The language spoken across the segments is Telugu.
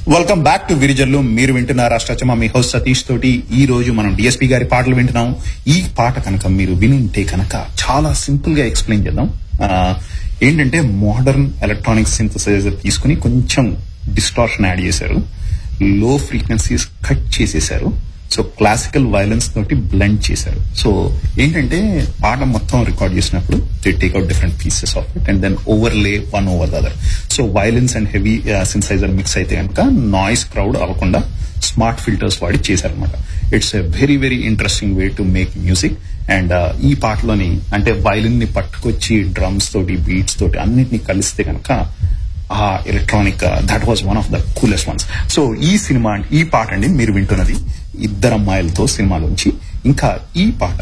వెల్కమ్ బ్యాక్ టు విరిజల్లు మీరు వింటున్న రాష్ట్రచమ మీ హౌస్ సతీష్ తోటి ఈ రోజు మనం డిఎస్పీ గారి పాటలు వింటున్నాం ఈ పాట కనుక మీరు వినుంటే కనుక చాలా సింపుల్ గా ఎక్స్ప్లెయిన్ చేద్దాం ఆ, ఏంటంటే మోడర్న్ ఎలక్ట్రానిక్ సింథసైజర్ తీసుకుని కొంచెం డిస్టార్షన్ యాడ్ చేశారు లో ఫ్రీక్వెన్సీస్ కట్ చేసేశారు సో క్లాసికల్ వైలెన్స్ తోటి బ్లెండ్ చేశారు సో ఏంటంటే పాట మొత్తం రికార్డ్ చేసినప్పుడు they take out different pieces of it and then overlay one over the other so violins and heavy synthesiser mix అయితే కనుక నాయిస్ క్రౌడ్ అవ్వకుండా స్మార్ట్ ఫిల్టర్స్ వాడి చేశారనమాట it's a very very interesting way to make music and ఈ పాటలోని అంటే వైలిన్ ని పట్టుకొచ్చి డ్రమ్స్ తోటి బీట్స్ తోటి అన్నిటిని కలిస్తే కనుక ఆ electronic that was one of the coolest ones so ఈ సినిమా ఈ పాట అండి మీరు వింటున్నది ఇద్దరు అమ్మాయిలతో సినిమాలోంచి ఇంకా ఈ పాట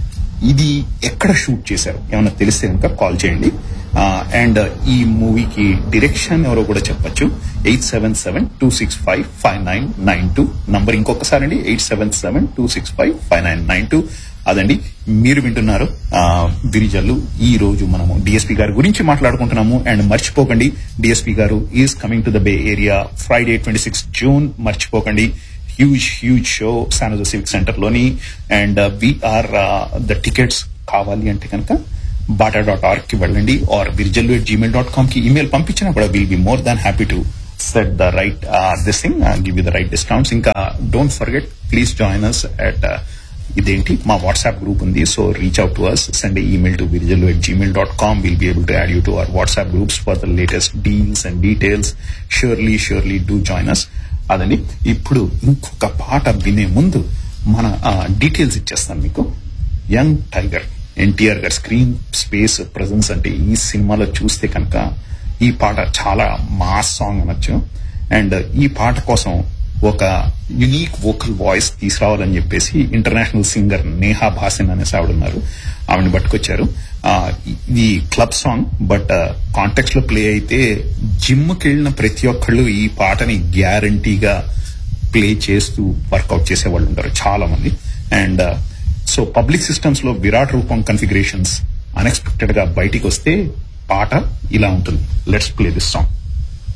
ఇది ఎక్కడ షూట్ చేశారు ఏమైనా తెలిస్తే కనుక కాల్ చేయండి అండ్ ఈ మూవీకి డైరెక్షన్ ఎవరో కూడా చెప్పొచ్చు eight seven seven two six five five nine nine two number ఇంకొకసారి అండి eight seven seven two six five five nine nine two అదండి మీరు వింటున్నారు ఆ, విరిజల్లు ఈ రోజు మనము డిఎస్పీ గారి గురించి మాట్లాడుకుంటున్నాము అండ్ మర్చిపోకండి డిఎస్పీ గారు is coming to the bay area Friday twenty six June మర్చిపోకండి huge huge show San Jose civic centre లోని అండ్ విఆర్ ద టికెట్స్ కావాలి అంటే కనుక బాటా డాట్ ఆర్గ్ కి వెళ్ళండి or Virijallu at Gmail dot com కి ఇమెయిల్ పంపించినా కూడా will be more than happy to set the right this thing give you the right discounts ఇంకా don't forget please join us at ఇదేంటి మా వాట్సాప్ గ్రూప్ ఉంది so reach out to us send email to Virijallu at Gmail dot com will be able to add you to our WhatsApp groups for the latest deals and details surely surely do join us అదని ఇప్పుడు ఇంకొక పాట వినే ముందు మన డీటెయిల్స్ ఇచ్చేస్తాను మీకు యంగ్ టైగర్ ఎన్టీఆర్ గారి స్క్రీన్ స్పేస్ ప్రజెన్స్ అంటే ఈ సినిమాలో చూస్తే కనుక ఈ పాట చాలా మాస్ సాంగ్ అనొచ్చు అండ్ ఈ పాట కోసం ఒక యునీక్ వోకల్ వాయిస్ తీసుకురావాలని చెప్పేసి ఇంటర్నేషనల్ సింగర్ నేహా భాసిన్ అనేసి ఆవిడ ఉన్నారు ఆవిడని పట్టుకొచ్చారు ఆ, ఇది క్లబ్ సాంగ్ బట్ కాంటెక్స్ట్ లో ప్లే అయితే జిమ్ కి వెళ్ళిన ప్రతి ఒక్కళ్ళు ఈ పాటని గ్యారంటీగా ప్లే చేస్తూ వర్కౌట్ చేసే వాళ్ళు ఉంటారు చాలా మంది అండ్ సో పబ్లిక్ సిస్టమ్స్ లో విరాట్ రూపం కన్ఫిగరేషన్స్ అన్ఎక్స్పెక్టెడ్ గా బయటికి వస్తే పాట ఇలా ఉంటుంది లెట్స్ ప్లే దిస్ సాంగ్